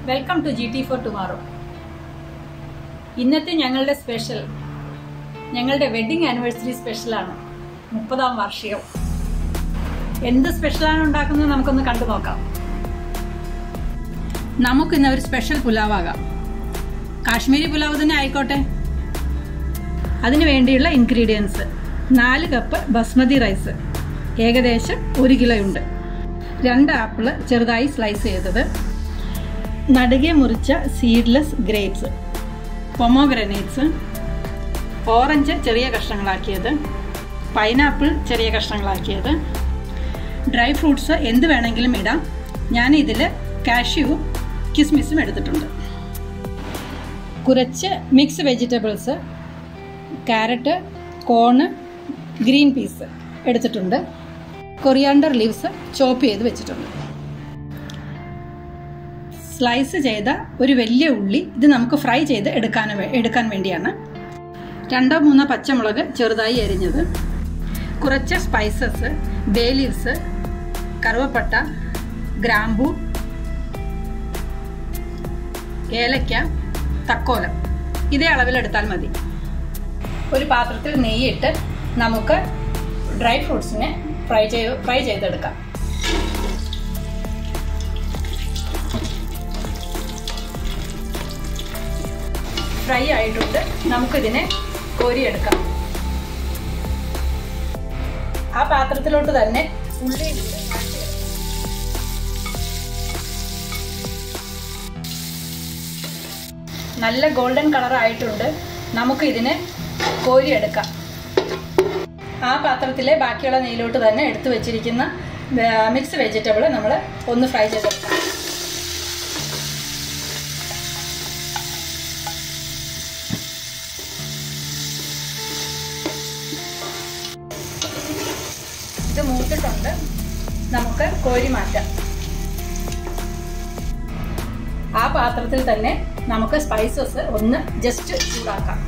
Welcome to G T for tomorrow ഇന്നത്തെ ഞങ്ങളുടെ special ഞങ്ങളുടെ വെഡിങ് ആനിവേഴ്സറി സ്പെഷ്യലാണ് മുപ്പതാം വാർഷികം എന്ത് സ്പെഷ്യലാണ് ഉണ്ടാക്കുന്നത് നമുക്കൊന്ന് കണ്ടു നോക്കാം നമുക്കിന്ന് ഒരു സ്പെഷ്യൽ പുലാവാകാം കാശ്മീരി പുലാവ് തന്നെ ആയിക്കോട്ടെ അതിനു വേണ്ടിയുള്ള ഇൻഗ്രീഡിയൻസ് നാല് കപ്പ് ബസ്മതി റൈസ് ഏകദേശം ഒരു കിലോ ഉണ്ട് രണ്ട് ആപ്പിള് ചെറുതായി സ്ലൈസ് ചെയ്തത് നടുകെ മുറിച്ച സീഡ്ലെസ് ഗ്രേപ്സ് പൊമോഗ്രനേറ്റ്സ് ഓറഞ്ച് ചെറിയ കഷ്ണങ്ങളാക്കിയത് പൈനാപ്പിൾ ചെറിയ കഷ്ണങ്ങളാക്കിയത് ഡ്രൈ ഫ്രൂട്ട്സ് എന്ത് വേണമെങ്കിലും ഇടാം ഞാൻ ഇതിൽ കാഷ്യൂവും കിസ്മിസും എടുത്തിട്ടുണ്ട് കുറച്ച് mix vegetables carrot corn green peas എടുത്തിട്ടുണ്ട് കൊറിയാണ്ടർ ലീവ്സ് ചോപ്പ് ചെയ്ത് വെച്ചിട്ടുണ്ട് സ്ലൈസ് ചെയ്ത ഒരു വലിയ ഉള്ളി ഇത് നമുക്ക് ഫ്രൈ ചെയ്ത് എടുക്കാൻ എടുക്കാൻ വേണ്ടിയാണ് രണ്ടോ മൂന്നോ പച്ചമുളക് ചെറുതായി എരിഞ്ഞത് കുറച്ച് സ്പൈസസ് ബേ ലീവ്സ് കറുവപ്പട്ട ഗ്രാമ്പു ഏലക്ക തക്കോലം ഇതേ അളവിലെടുത്താൽ മതി ഒരു പാത്രത്തിൽ നെയ്യിട്ട് നമുക്ക് ഡ്രൈ ഫ്രൂട്ട്സിനെ ഫ്രൈ ചെയ്ത് ഫ്രൈ ചെയ്തെടുക്കാം ഫ്രൈ ആയിട്ടുണ്ട് നമുക്കിതിനെ കോരിയെടുക്കാം ആ പാത്രത്തിലോട്ട് തന്നെ ഉള്ളി ഇട്ട് വഴറ്റിയെടുക്കാം. നല്ല ഗോൾഡൻ കളർ ആയിട്ടുണ്ട് നമുക്ക് ഇതിനെ കോരിയെടുക്കാം ആ പാത്രത്തിലെ ബാക്കിയുള്ള നെയ്യിലോട്ട് തന്നെ എടുത്തു വെച്ചിരിക്കുന്ന മിക്സ് വെജിറ്റബിൾ നമ്മൾ ഒന്ന് ഫ്രൈ ചെയ്തെടുക്കാം ഇത് മൂത്തിട്ടുണ്ട് നമുക്ക് കോരി മാറ്റാം ആ പാത്രത്തിൽ തന്നെ നമുക്ക് സ്പൈസസ് ഒന്ന് ജസ്റ്റ് ചൂടാക്കാം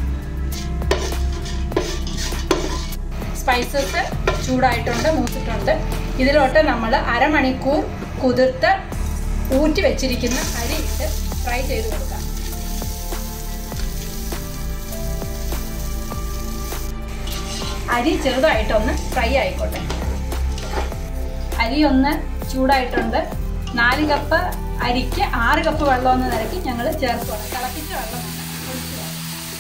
സ്പൈസസ് ചൂടായിട്ടുണ്ട് മൂത്തിട്ടുണ്ട് ഇതിലോട്ട് നമ്മൾ അരമണിക്കൂർ കുതിർത്ത് ഊറ്റി വെച്ചിരിക്കുന്ന അരി ഇട്ട് ഫ്രൈ ചെയ്ത് കൊടുക്കാം അരി ചെറുതായിട്ടൊന്ന് ഫ്രൈ ആയിക്കോട്ടെ അരി ഒന്ന് ചൂടായിട്ടുണ്ട് നാല് കപ്പ് അരിക്ക് ആറ് കപ്പ് വെള്ളം എന്ന നിലയ്ക്ക് ഞങ്ങൾ ചേർക്കണം തിളപ്പിച്ച വെള്ളം ഒഴിച്ചു വേണം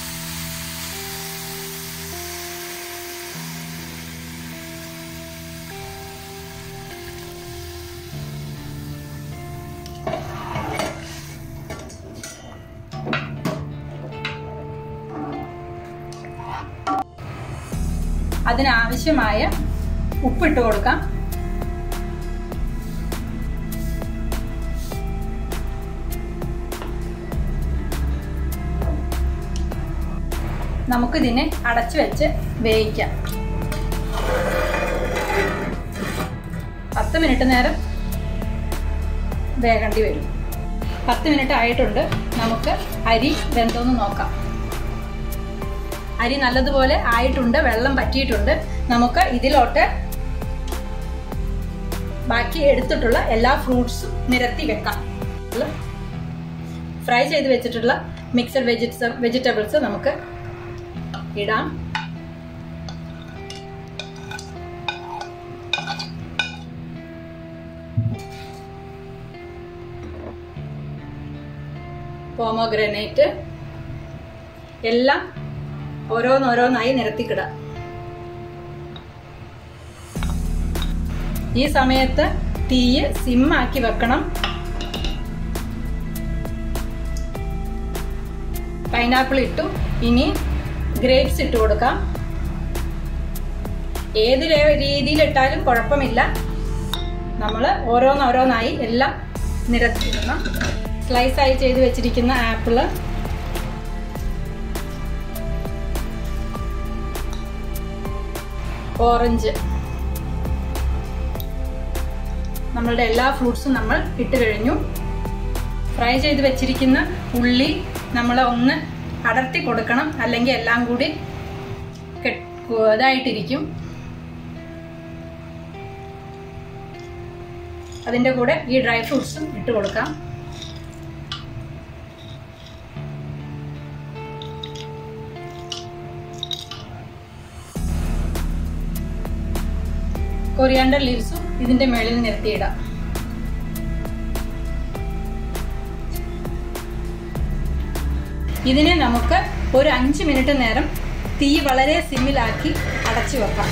അതിനാവശ്യമായ ഉപ്പിട്ട് കൊടുക്കാം നമുക്കിതിനെ അടച്ചു വെച്ച് വേവിക്കാം പത്ത് മിനിറ്റ് നേരം വേകേണ്ടി വരും പത്ത് മിനിറ്റ് ആയിട്ടുണ്ട് നമുക്ക് അരി വെന്തോന്ന് നോക്കാം അരി നല്ലതുപോലെ ആയിട്ടുണ്ട് വെള്ളം പറ്റിയിട്ടുണ്ട് നമുക്ക് ഇതിലോട്ട് ബാക്കി എടുത്തിട്ടുള്ള എല്ലാ ഫ്രൂട്ട്സും നിരത്തി വെക്കാം ഫ്രൈ ചെയ്ത് വെച്ചിട്ടുള്ള മിക്സഡ് വെജിറ്റ വെജിറ്റബിൾസ് നമുക്ക് ഇടാം പോമോഗ്രനേറ്റ് എല്ലാം ഓരോന്നോരോന്നായി നിരത്തിക്കിടാം ഈ സമയത്ത് തീയ് സിമ്മാക്കി വെക്കണം പൈനാപ്പിൾ ഇട്ടു ഇനി ഗ്രേപ്സ് ഇട്ട് കൊടുക്കാം ഏത് രീതിയിലിട്ടാലും കുഴപ്പമില്ല നമ്മൾ ഓരോന്നോരോന്നായി എല്ലാം നിരത്തിയിടണം സ്ലൈസായി ചെയ്ത് വെച്ചിരിക്കുന്ന ആപ്പിള് ഓറഞ്ച് നമ്മളുടെ എല്ലാ ഫ്രൂട്ട്സും നമ്മൾ ഇട്ട് കഴിഞ്ഞു ഫ്രൈ ചെയ്ത് വെച്ചിരിക്കുന്ന ഉള്ളി നമ്മൾ ഒന്ന് അടർത്തി കൊടുക്കണം അല്ലെങ്കിൽ എല്ലാം കൂടി ഇതായിട്ടിരിക്കും അതിൻ്റെ കൂടെ ഈ ഡ്രൈ ഫ്രൂട്ട്സും ഇട്ട് കൊടുക്കാം കൊറിയാണ്ടർ ലീവ്സും ഇതിന്റെ മേളിൽ നിരത്തിയിടാം ഇതിനെ നമുക്ക് ഒരു അഞ്ച് മിനിറ്റ് നേരം തീ വളരെ സിമ്മിലാക്കി അടച്ചു വെക്കാം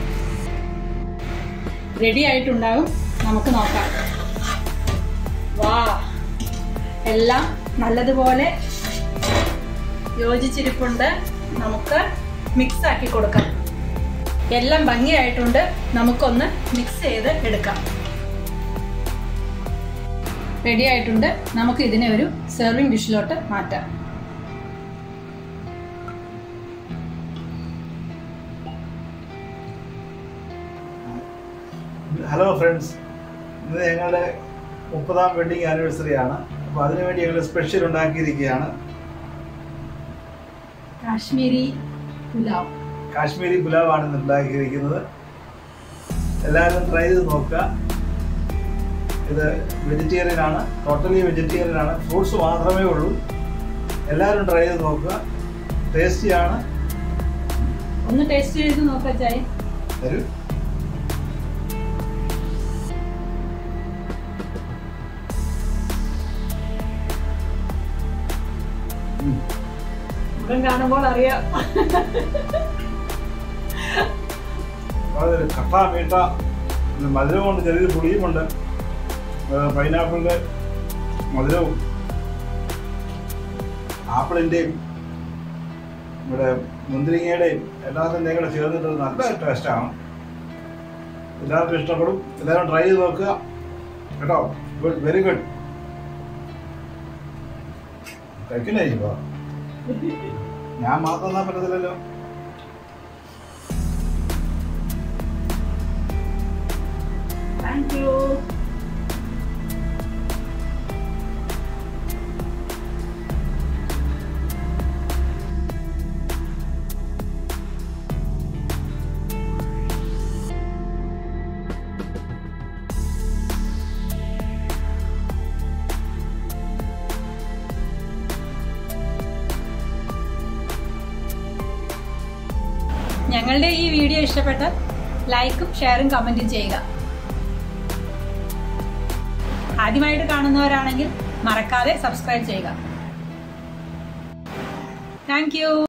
റെഡി ആയിട്ടുണ്ടാകും നമുക്ക് നോക്കാം വാ എല്ലാം നല്ലതുപോലെ യോജിച്ചിരിപ്പുണ്ട് നമുക്ക് മിക്സ് ആക്കി കൊടുക്കാം എല്ലാം ഭംഗിയായിട്ടുണ്ട് നമുക്കൊന്ന് മിക്സ് ചെയ്ത് എടുക്കാം റെഡി ആയിട്ടുണ്ട് നമുക്ക് ഇതിനെ ഒരു സെർവിങ് ഡിഷിലോട്ട് മാറ്റാം ഹലോ ഫ്രണ്ട്സ് ഇന്ന് ഞങ്ങളുടെ മുപ്പതാം വെഡിങ് ആനിവേഴ്സറി ആണ് അപ്പോൾ അതിനുവേണ്ടി ഞങ്ങൾ സ്പെഷ്യൽ ഉണ്ടാക്കിയിരിക്കുകയാണ് കാശ്മീരി പുലാവ് കാശ്മീരി പുലാവാണ് ഇന്ന് ഉണ്ടാക്കിയിരിക്കുന്നത് എല്ലാവരും ട്രൈ ചെയ്ത് നോക്കുക ഇത് വെജിറ്റേറിയൻ ആണ് ടോട്ടലി വെജിറ്റേറിയൻ ആണ് ഫ്രൂട്ട്സ് മാത്രമേ ഉള്ളൂ എല്ലാവരും ട്രൈ ചെയ്ത് നോക്കുക ടേസ്റ്റിയാണ് ഒന്ന് ടേസ്റ്റ് ചെയ്ത് നോക്കാം ചായ ഒരു ഉം. മുഖം കാണുമ്പോൾ അറിയാം വളരെ കട്ട മീട്ട പിന്നെ മധുരമുണ്ട് ചെറിയ പുളിയുമുണ്ട് പൈനാപ്പിളിൻ്റെ മധുരവും ആപ്പിളിൻ്റെയും ഇവിടെ മുന്തിരിങ്ങയുടെയും എല്ലാത്തിൻ്റെയും കൂടെ ചേർന്നിട്ട് നല്ല ടേസ്റ്റാണ് എല്ലാവർക്കും ഇഷ്ടപ്പെടും എല്ലാവരും ട്രൈ ചെയ്ത് നോക്കുക കേട്ടോ ഗുഡ് വെരി ഗുഡ് കഴിക്കണേ ഇപ്പോ ഞാൻ മാത്രം തന്നാൻ പറ്റത്തില്ലല്ലോ താങ്ക് യു ഞങ്ങളുടെ ഈ വീഡിയോ ഇഷ്ടപ്പെട്ടാൽ ലൈക്കും ഷെയറും കമൻറ്റും ചെയ്യുക ആദ്യമായിട്ട് കാണുന്നവരാണെങ്കിൽ മറക്കാതെ സബ്സ്ക്രൈബ് ചെയ്യുക താങ്ക്